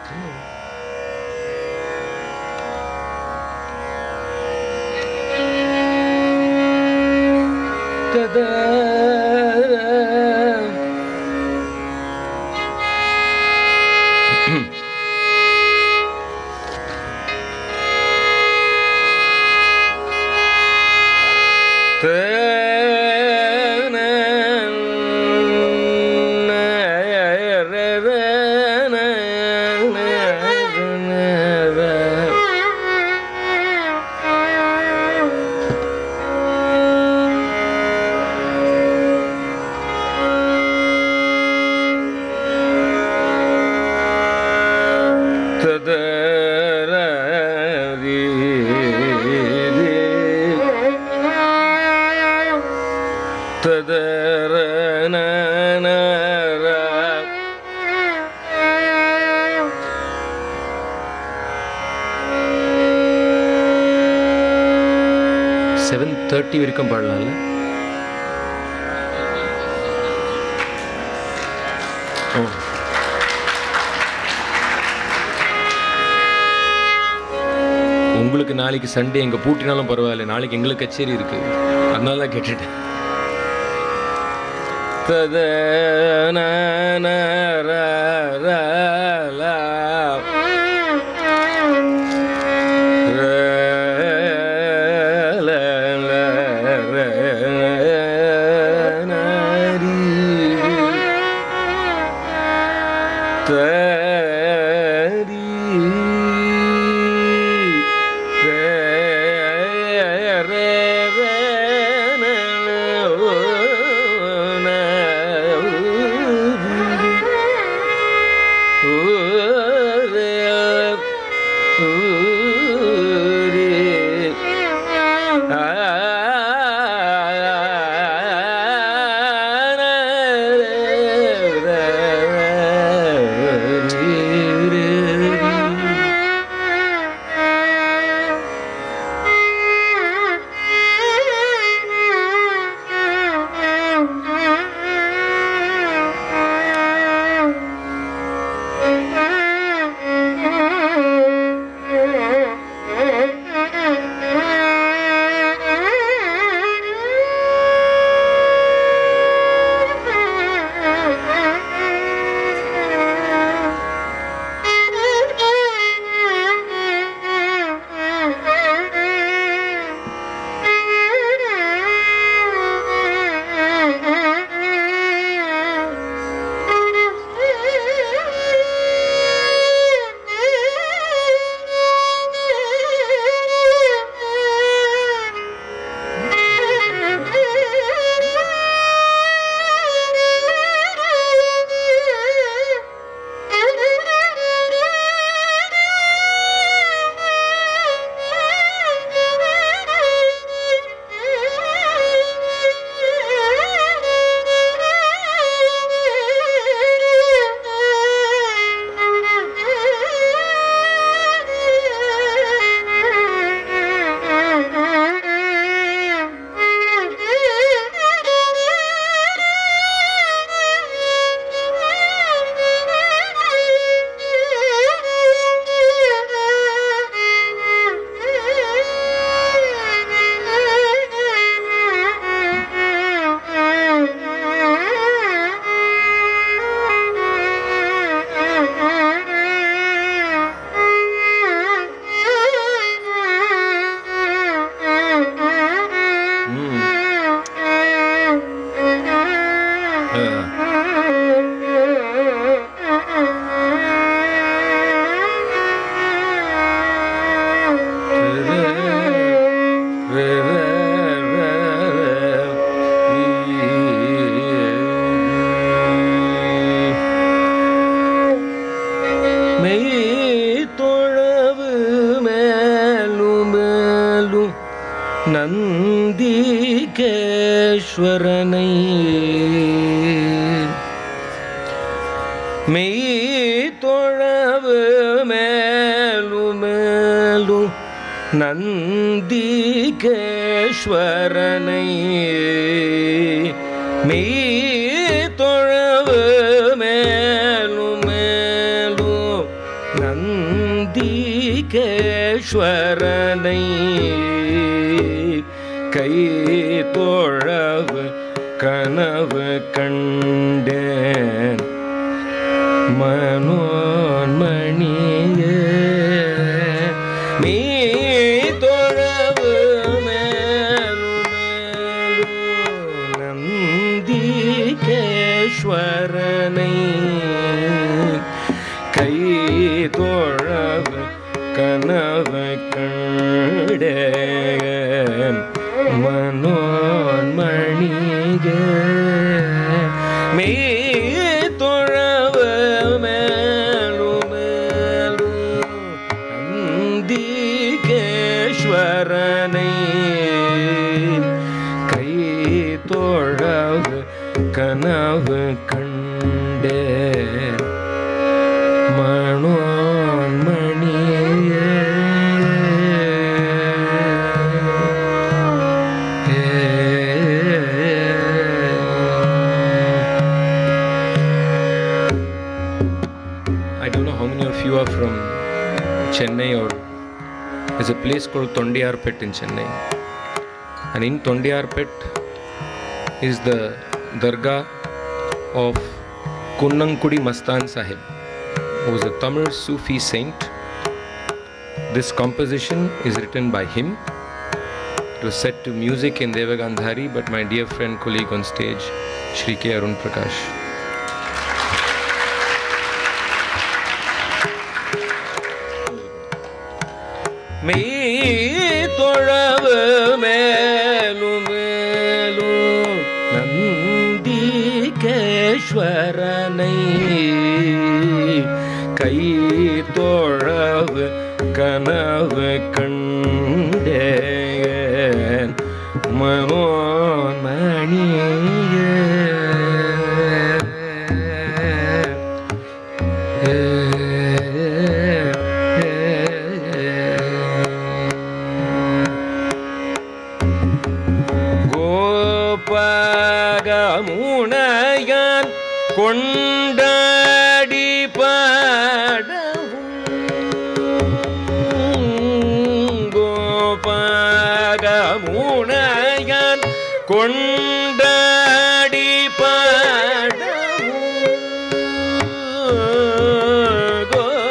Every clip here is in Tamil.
செவன் தேர்ட்டி வரைக்கும் பாடலாம்ல ஓ உங்களுக்கு நாளைக்கு சண்டே எங்க பூட்டினாலும் பரவாயில்ல நாளைக்கு எங்களுக்கு கச்சேரி இருக்கு அதனால தான் கேட்டுட்டேன் மெய் தொழவு மேலும் மேலும் நந்திகேஸ்வரனை மெய் தொழவு மேலும் மேலும் நந்திகேஸ்வரனை மெய் தொழவு மேலும் மேலும் நந்திகேஸ்வரனை கை தோழவு கனவு கண்டேன் மனோன்மணியே நீ தொழவு மேலும் மேலும் நந்திகேஸ்வரனை கை தோழவு கனவு கண்டேன் மனோன்மணிக மே தொழவு மேலும் மேலும் நந்திகேஸ்வரனை கை தோழவு கனவு கண்டே மனோன்மணியே I don't know how many of you are from Chennai or there's a place called Tondiarpet in Chennai. And in Tondiarpet is the Dargah of Kunnankudi Mastan Sahib, who was a Tamil Sufi saint. This composition is written by him. It was set to music in Devagandhari, but my dear friend, colleague on stage, Shri K. Arun Prakash. மெய் தொழவு மேலும் மேலும் நந்திகேஸ்வரனை கை தோழவு கனவு கண்டேன் மனோன்மணியே கோபகமுனையான் கொண்டாடி பாடவும் கோபகமுனையான் கொண்டாடி பாடவும்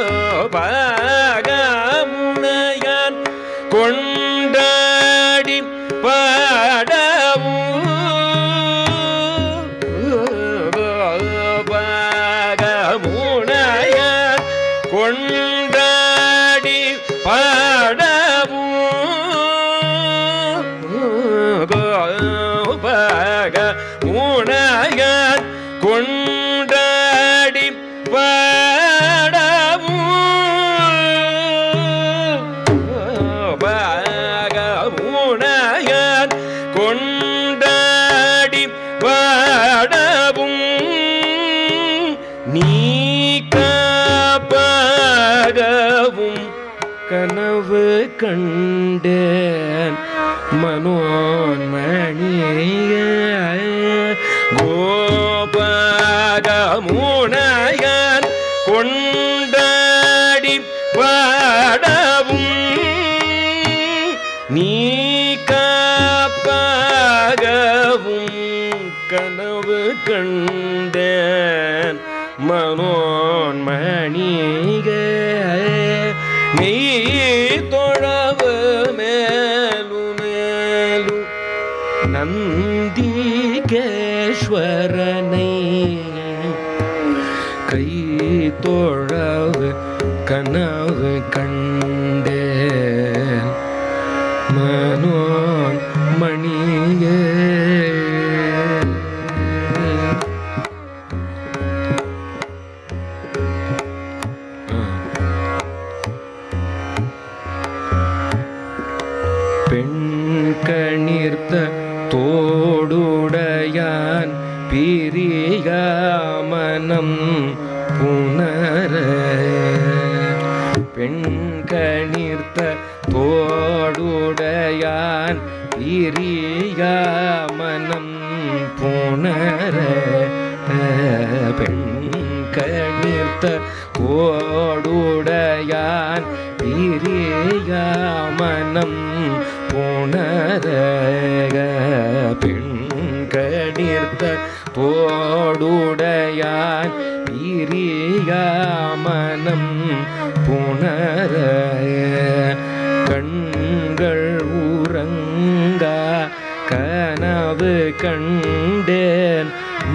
கோபகமுனையான் கொண்டாடி பாடவும் கோபகமுனையான் கொண்டாடி பாடவும் கோபகமுனையான் கொண்டாடி பாடவும் பாகமுனையான் கொண்டாடி பாடவும் நீ காப்பாகவும் கனவு கண்டேன் மனோன்மணிய கோபகமுனையான் கொண்டாடி பாடவும் நீ காப்பாகவும் கனவு கண்டேன் மனோன்மணிக நீ தொழவு மேலும் மேலும் நந்திகேஸ்வரனை கை தோழவு கனவு கண்டேன் மனோன் மணியே பெண் கணிர்த்த தோடுடையான் பிரியாமனம் புனர பெண் கணிர்த்த தோடுடையான் பிரியாமனம் புனர பெண் கணிர்த்த நீர்த்த ஓடுடையான் பிரியாமனம் புணரக பெண்கணிர்த்த தோடுடையான் பிரியாமனம் புணர கண்கள் உறங்கா கனவு கண்டேன்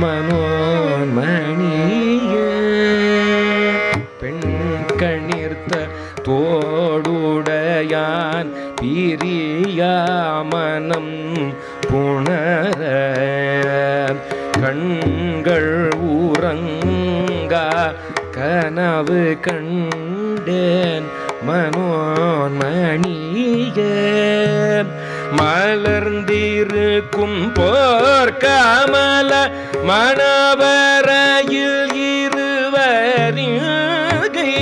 மனோன்மணியே பெண் கணிர்த்த தோடுடையான் பிரியாமனம் புணர கண்கள் உறங்கா கனவு கண்டேன் மனோன்மணியே மலர்ந்திருக்கும் போர் கமல மணவரையில் இருவரிகை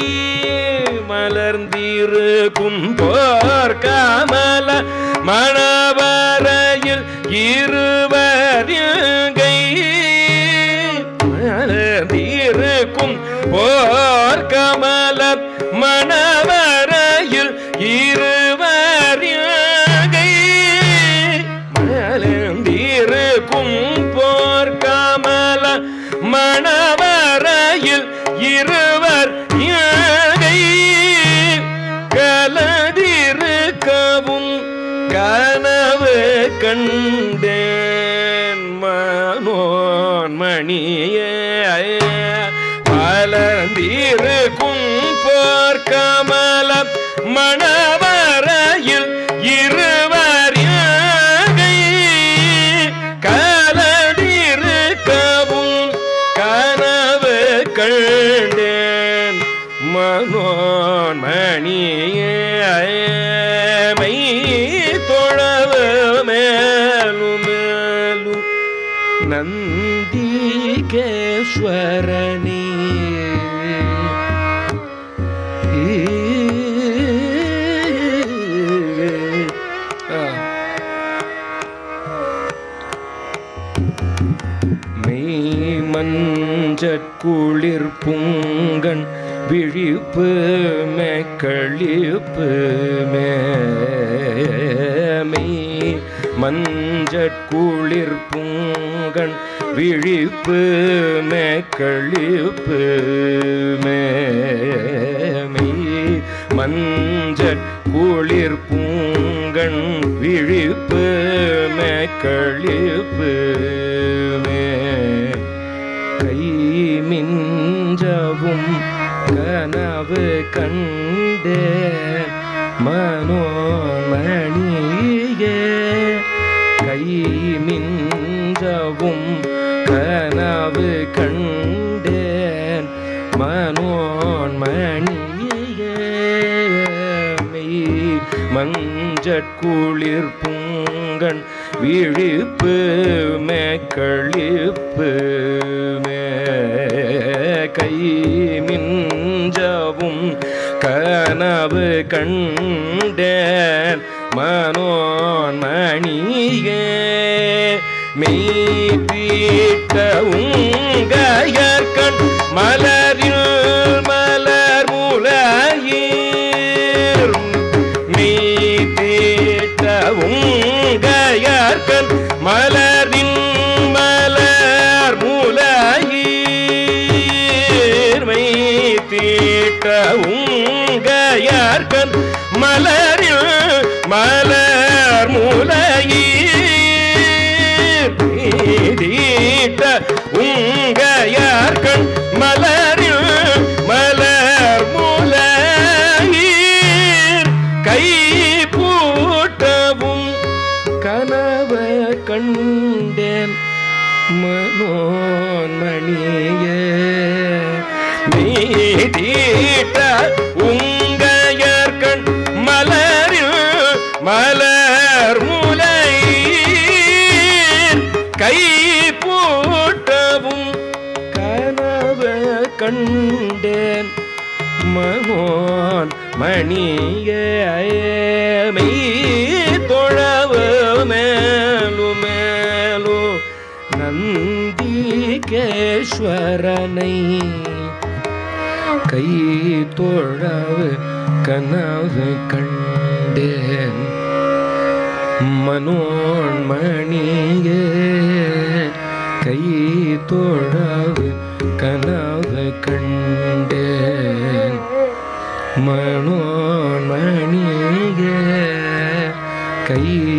மலர்ந்திருக்கும் போர் கமல மணவரையில் இருவரிகை மலர்ந்திருக்கும் போர் கமல மணவரையில் இருவரிகை மலர்ந்திருக்கும் போர் கமல மணவரையில் இருவர் யாகை கலதிருக்கவும் கனவு கண்டேன் மனோன்மணியே மலர்ந்திருக்கும் போர் கமலம் மணவரையில் இருவர் யாகை கலடிருக்கவும் கனவு கண்டேன் மனோன்மணியே மை தொழவு மேலும் மேலும் நந்திகேஸ்வரனே மெய் மஞ்சட்குளிர் பூங்கன் விழிப்பு மேக்களிப்பு மேமை மஞ்சட்குளிர் பூங்கன் விழிப்பு மேக்களிப்பு மேமை மஞ்சட் குளிர் பூங்கண் விழிப்பு மேக்களிப்பு மே கை மிஞ்சவும் கனவு கண்டே மனோன்மணியே கை மிஞ்சவும் கனவு கண்டேன் மனோன்மணியே மெய் மஞ்சட்குளிர் பூங்கண் விழிப்பு மேக்களிப்பு மே கை மிஞ்சவும் கனவு கண்டேன் மனோன்மணியே மெய் தீட்ட உங்கயற்கண் மலரில் மலர் முலையீர் மெய் தீட்ட உங்கயற்கண் மலரின் மலர் முலையீர் மெய் தீட்ட உங்கயற்கண் மலரில் மலர் முலையீர் தீட்ட உங்கயற்கண் மலரில் மலர் முலையீர் கை பூட்டவும் கனவ கண்டேன் மனோன்மணியே நீதீட்ட உங்கயற்கண் மலரில் மலர் முலை கை பூட்டவும் கனவ கண்டேன் மனோன் மணியமை தொழவு மேலு மேலு நந்திகேஸ்வரனை கை தோழாவு கனவு கண்டேன் மனோன்மணியே கை தோழாவு கனவு கண்டேன் மனோன்மணியே கை